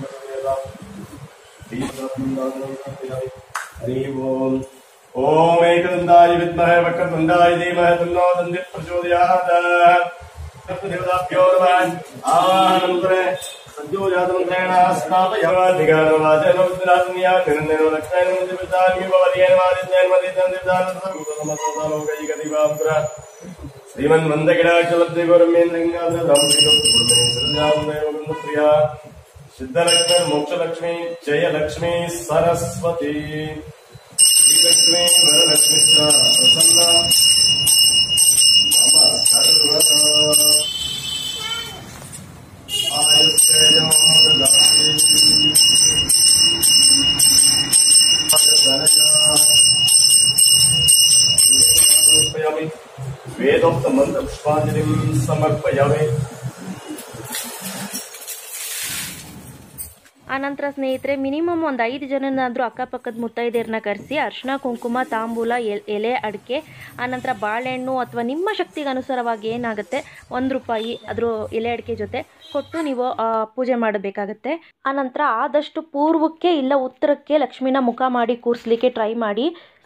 [SPEAKER 4] हरि ओम् ॐ एकदन्ताय विद्महे वक्रतुण्डाय धीमहि तन्नो दन्तिः प्रचोदयात् देवताभ्यो नमः आनन्तरे सद्योजातमन्त्रेण स्नापयवाधिकारवाचनोद्रात्म्या निरञ्जनो लक्ष्मेण मुञ्जपितान्युपवर्येण वादिज्ञान मदितं दिव्दानं सर्वसमसोदालोकैकदिवापुर श्रीमन्मन्दगिराचलद्विवरमेन्द्रङ्गाधरप्रिया सिद्धलक्ष्मी मोक्षलक्ष्मी जयलक्ष्मी सरस्वती श्रीलक्ष्मी वरलक्ष्मी च प्रसन्ना मम सर्वदा आयुष्येयो ददाति वेदोक्त मंत्र पुष्पांजलिं समर्पयामि
[SPEAKER 1] ಆನಂತರ ಸ್ನೇಹಿತರೆ ಮಿನಿಮಮ್ ಒಂದು ಐದು ಜನನಾದರೂ ಅಕ್ಕಪಕ್ಕದ ಮುತ್ತೈದೆಯರನ್ನ ಕರೆಸಿ ಅರ್ಶಿನ ಕುಂಕುಮ ತಾಂಬೂಲ ಎಲ್- ಎಲೆ ಅಡಿಕೆ ಆನಂತರ ಬಾಳೆಹಣ್ಣು ಅಥವಾ ನಿಮ್ಮ ಶಕ್ತಿಗೆ ಅನುಸಾರವಾಗಿ ಏನಾಗುತ್ತೆ ಒಂದು ರೂಪಾಯಿ ಅದ್ರ ಎಲೆ ಅಡಿಕೆ ಜೊತೆ ಕೊಟ್ಟು ನೀವು ಆ, ಪೂಜೆ ಮಾಡಬೇಕಾಗತ್ತೆ ಆನಂತರ ಆದಷ್ಟು ಪೂರ್ವಕ್ಕೆ ಇಲ್ಲ ಉತ್ತರಕ್ಕೆ ಲಕ್ಷ್ಮಿನ ಮುಖ ಮಾಡಿ ಕೂರಿಸ್ಲಿಕ್ಕೆ ಟ್ರೈ ಮಾಡಿ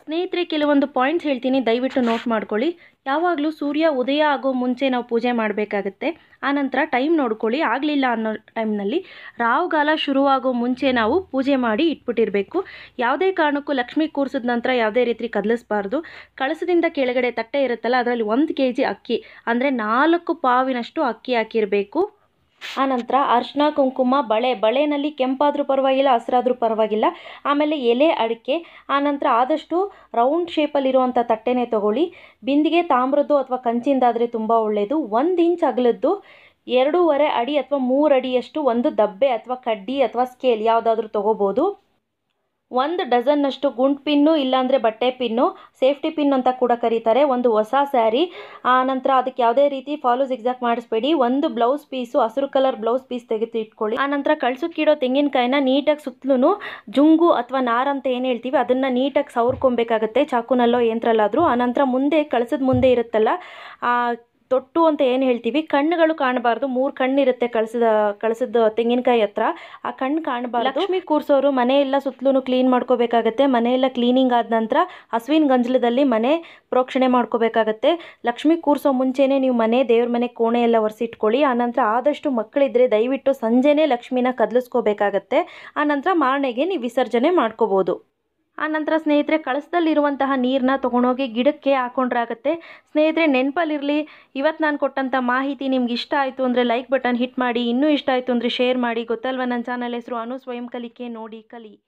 [SPEAKER 1] ಸ್ನೇಹಿತರೆ ಕೆಲವೊಂದು ಪಾಯಿಂಟ್ಸ್ ಹೇಳ್ತೀನಿ ದಯವಿಟ್ಟು ನೋಟ್ ಮಾಡ್ಕೊಳ್ಳಿ ಯಾವಾಗಲೂ ಸೂರ್ಯ ಉದಯ ಆಗೋ ಮುಂಚೆ ನಾವು ಪೂಜೆ ಮಾಡಬೇಕಾಗತ್ತೆ ಆನಂತರ ಟೈಮ್ ನೋಡ್ಕೊಳ್ಳಿ ಆಗಲಿಲ್ಲ ಅನ್ನೋ ಟೈಮ್ನಲ್ಲಿ ರಾಹುಗಾಲ ಶುರುವಾಗೋ ಮುಂಚೆ ನಾವು ಪೂಜೆ ಮಾಡಿ ಇಟ್ಬಿಟ್ಟಿರಬೇಕು ಯಾವುದೇ ಕಾರಣಕ್ಕೂ ಲಕ್ಷ್ಮಿ ಕೂರಿಸಿದ ನಂತರ ಯಾವುದೇ ರೀತಿ ಕದಲಿಸ್ಬಾರ್ದು ಕಳಸದಿಂದ ಕೆಳಗಡೆ ತಟ್ಟೆ ಇರುತ್ತಲ್ಲ ಅದರಲ್ಲಿ ಒಂದು ಕೆ ಜಿ ಅಕ್ಕಿ ಅಂದರೆ ನಾಲ್ಕು ಪಾವಿನಷ್ಟು ಅಕ್ಕಿ ಹಾಕಿರಬೇಕು ಆನಂತರ ಅರ್ಶಿನ ಕುಂಕುಮ ಬಳೆ ಬಳೆನಲ್ಲಿ ಕೆಂಪಾದರೂ ಪರವಾಗಿಲ್ಲ ಹಸಿರಾದ್ರೂ ಪರವಾಗಿಲ್ಲ ಆಮೇಲೆ ಎಲೆ ಅಡಿಕೆ ಆನಂತರ ಆದಷ್ಟು ರೌಂಡ್ ಶೇಪಲ್ಲಿರುವಂಥ ತಟ್ಟೆನೇ ತಗೊಳ್ಳಿ ಬಿಂದಿಗೆ ತಾಮ್ರದ್ದು ಅಥವಾ ಕಂಚಿಂದಾದರೆ ತುಂಬ ಒಳ್ಳೆಯದು ಒಂದು ಇಂಚ್ ಅಗಲದ್ದು ಎರಡೂವರೆ ಅಡಿ ಅಥವಾ ಮೂರು ಅಡಿಯಷ್ಟು ಒಂದು ದಬ್ಬೆ ಅಥವಾ ಕಡ್ಡಿ ಅಥವಾ ಸ್ಕೇಲ್ ಯಾವುದಾದ್ರೂ ತೊಗೋಬೋದು ಒಂದು ಡಜನ್ನಷ್ಟು ಗುಂಡ್ ಪಿನ್ನು ಇಲ್ಲಾಂದರೆ ಬಟ್ಟೆ ಪಿನ್ನು ಸೇಫ್ಟಿ ಪಿನ್ ಅಂತ ಕೂಡ ಕರೀತಾರೆ ಒಂದು ಹೊಸ ಸ್ಯಾರಿ ಆನಂತರ ಅದಕ್ಕೆ ಯಾವುದೇ ರೀತಿ ಫಾಲೋ ಜಿಗ್ಜಾಕ್ ಮಾಡಿಸ್ಬೇಡಿ ಒಂದು ಬ್ಲೌಸ್ ಪೀಸು ಹಸಿರು ಕಲರ್ ಬ್ಲೌಸ್ ಪೀಸ್ ತೆಗೆದು ಇಟ್ಕೊಳ್ಳಿ ಆನಂತರ ಕಳ್ಸಕ್ಕಿಡೋ ತೆಂಗಿನಕಾಯಿನ ನೀಟಾಗಿ ಸುತ್ತಲೂ ಜುಂಗು ಅಥವಾ ನಾರ್ ಅಂತ ಏನು ಹೇಳ್ತೀವಿ ಅದನ್ನು ನೀಟಾಗಿ ಸವರ್ಕೊಬೇಕಾಗತ್ತೆ ಚಾಕುನಲ್ಲೋ ಯಂತ್ರಲ್ಲಾದರೂ ಆನಂತರ ಮುಂದೆ ಕಳಸದ ಮುಂದೆ ಇರುತ್ತಲ್ಲ ಆ ತೊಟ್ಟು ಅಂತ ಏನು ಹೇಳ್ತೀವಿ ಕಣ್ಣುಗಳು ಕಾಣಬಾರ್ದು ಮೂರು ಕಣ್ಣಿರುತ್ತೆ ಕಳಸದ ಕಳಸದ ತೆಂಗಿನಕಾಯಿ ಹತ್ರ ಆ ಕಣ್ಣು ಕಾಣಬಾರ್ದು ಲಕ್ಷ್ಮಿ ಕೂರ್ಸೋರು ಮನೆಯೆಲ್ಲ ಸುತ್ತಲೂ ಕ್ಲೀನ್ ಮಾಡ್ಕೋಬೇಕಾಗತ್ತೆ ಮನೆಯೆಲ್ಲ ಕ್ಲೀನಿಂಗ್ ಆದ ನಂತರ ಹಸುವಿನ ಗಂಜಲದಲ್ಲಿ ಮನೆ ಪ್ರೋಕ್ಷಣೆ ಮಾಡ್ಕೋಬೇಕಾಗತ್ತೆ ಲಕ್ಷ್ಮಿ ಕೂರ್ಸೋ ಮುಂಚೆನೇ ನೀವು ಮನೆ ದೇವ್ರ ಮನೆ ಕೋಣೆ ಎಲ್ಲ ಒರೆಸಿಟ್ಕೊಳ್ಳಿ ಆನಂತರ ಆದಷ್ಟು ಮಕ್ಕಳಿದ್ರೆ ದಯವಿಟ್ಟು ಸಂಜೆನೇ ಲಕ್ಷ್ಮಿನ ಕದಲಿಸ್ಕೋಬೇಕಾಗತ್ತೆ ಆನಂತರ ಮಾರನೆಗೆ ನೀವು ವಿಸರ್ಜನೆ ಮಾಡ್ಕೋಬೋದು ಆನಂತರ ಸ್ನೇಹಿತರೆ ಕಳಸದಲ್ಲಿರುವಂತಹ ನೀರನ್ನ ತೊಗೊಂಡೋಗಿ ಗಿಡಕ್ಕೆ ಹಾಕೊಂಡ್ರಾಗತ್ತೆ ಸ್ನೇಹಿತರೆ ನೆನಪಲ್ಲಿರಲಿ ಇವತ್ತು ನಾನು ಕೊಟ್ಟಂಥ ಮಾಹಿತಿ ನಿಮ್ಗೆ ಇಷ್ಟ ಆಯಿತು ಅಂದರೆ ಲೈಕ್ ಬಟನ್ ಹಿಟ್ ಮಾಡಿ ಇನ್ನೂ ಇಷ್ಟ ಆಯಿತು ಅಂದರೆ ಶೇರ್ ಮಾಡಿ ಗೊತ್ತಲ್ವ ನನ್ನ ಚಾನಲ್ ಹೆಸರು ಅನು ಸ್ವಯಂ ಕಲಿಕೆ ನೋಡಿ ಕಲಿ